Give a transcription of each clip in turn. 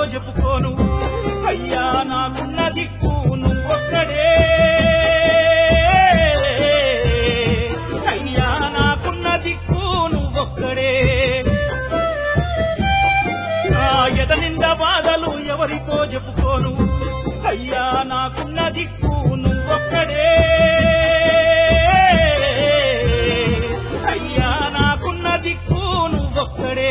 చెప్పుకోను అయ్యా నాకున్న దిక్కు నువ్వొక్కడే అయ్యా నాకున్న దిక్కు నువ్వొక్కడే నా ఎద నిండా బాధలు ఎవరితో చెప్పుకోను అయ్యా నాకున్న దిక్కు నువ్వొక్కడే అయ్యా నాకున్న దిక్కు నువ్వొక్కడే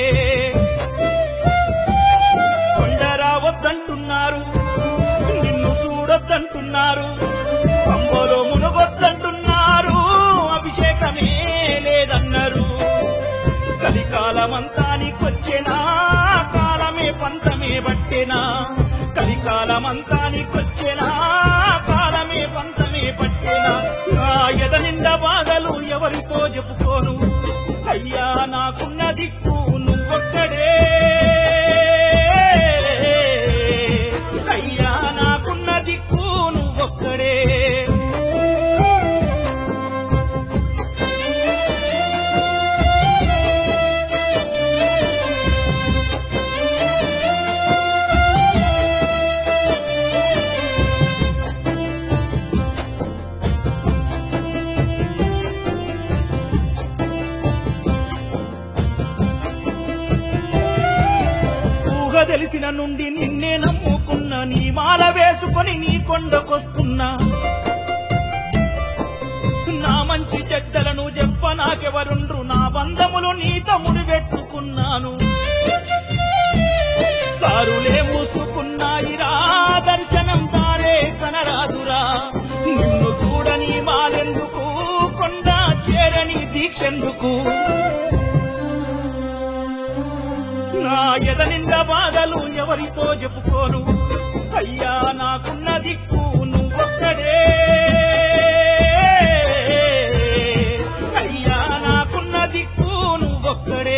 కొండరా వద్దంటున్నారు నిన్ను చూడొద్దంటున్నారు పంబలో మునగొద్దంటున్నారు అభిషేకమే లేదన్నారు కలికాలమంతా నీకొచ్చెనా కాలమే పంతమే పట్టెనా కలికాలమంతా నీకొచ్చెనా కాలమే పంతమే పట్టెనా నా ఎద నిండా బాధలు ఎవరితో చెప్పుకోను అయ్యా నాకున్న దిక్కు నువ్వొక్కడే అయ్యా నాకున్న దిక్కు నువ్వొక్కడే ఊహ తెలిసిన నుండి నిన్నే నమ్ముకున్నా నీ మాల వేసుకొని నీ కొండకొస్తున్నా నా మంచి చెడ్డలను చెప్ప నాకెవరుండ్రు నా బంధములు నీతో ముడిపెట్టుకున్నాను దారులే మూసుకున్నాయిరా దర్శనం దారే కనరాదురా నిన్ను చూడని మాలెందుకు కొండ చేరని దీక్షెందుకు నా ఎద నిండా బాధలు ఎవరితో చెప్పుకోను అయ్యా నాకున్న దిక్కు నువ్వొక్కడే అయ్యా నాకున్న దిక్కు నువ్వొక్కడే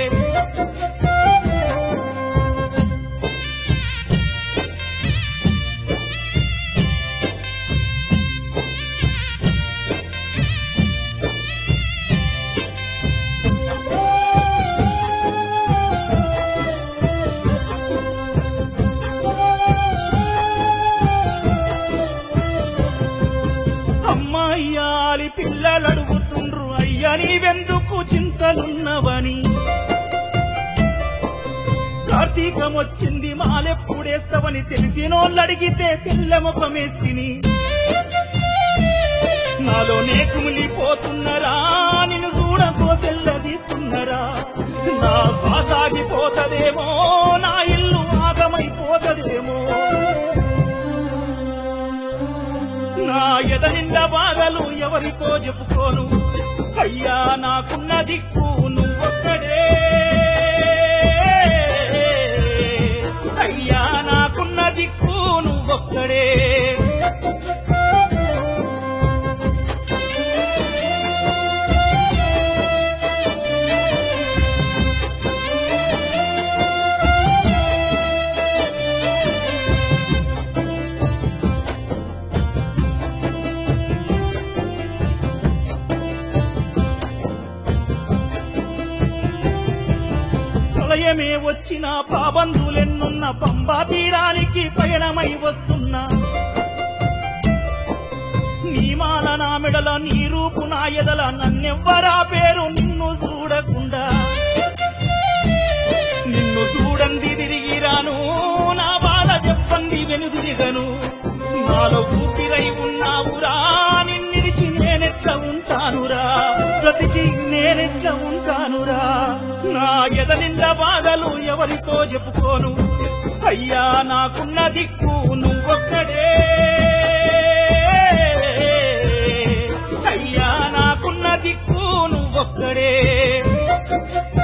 అమ్మాయ్యాలి పిల్లలు అడుగుతుండ్రు అయ్యా నీవెందుకు చింతలున్నవని కార్తీకం వచ్చింది మాలెప్పుడేస్తావని తెలిసినోళ్ళు అడిగితే తెల్ల ముఖమేస్తిని నాలోనే కుమిలిపోతున్నరా నిన్ను చూడ కోసెల్లదీస్తున్నరా నా శ్వాసాగిపోతదేమో నా ఇల్లు ఆగమైపోతదేమో నా ఎద నిండా బాధలు ఎవరితో చెప్పుకోను అయ్యా నాకున్న దిక్కు నువ్వొక్కడే అయ్యా నాకున్న దిక్కు నువ్వొక్కడే ప్రళయమే వచ్చిన పాబంధులెన్నున్న పంబా తీరానికి పయనమై వస్తున్నా నీ మాల నా మెడల నీ రూపు నా ఎదల నన్నెవ్వరా పేరు నిన్ను చూడకుండా నిన్ను చూడండి తిరిగిరాను నా బాధ చెప్పండి వెనుదిరిగను నాలో ఊపిరై ఉన్నావురా నిన్నిడిచి నేనెట్ల ఉంటానురా బ్రతికి నేనెట్ల ఉంటానురా నా ఎద నిండా బాధలు ఎవరితో చెప్పుకోను అయ్యా నాకున్న దిక్కు నువ్వొక్కడే అయ్యా నాకున్న దిక్కు నువ్వొక్కడే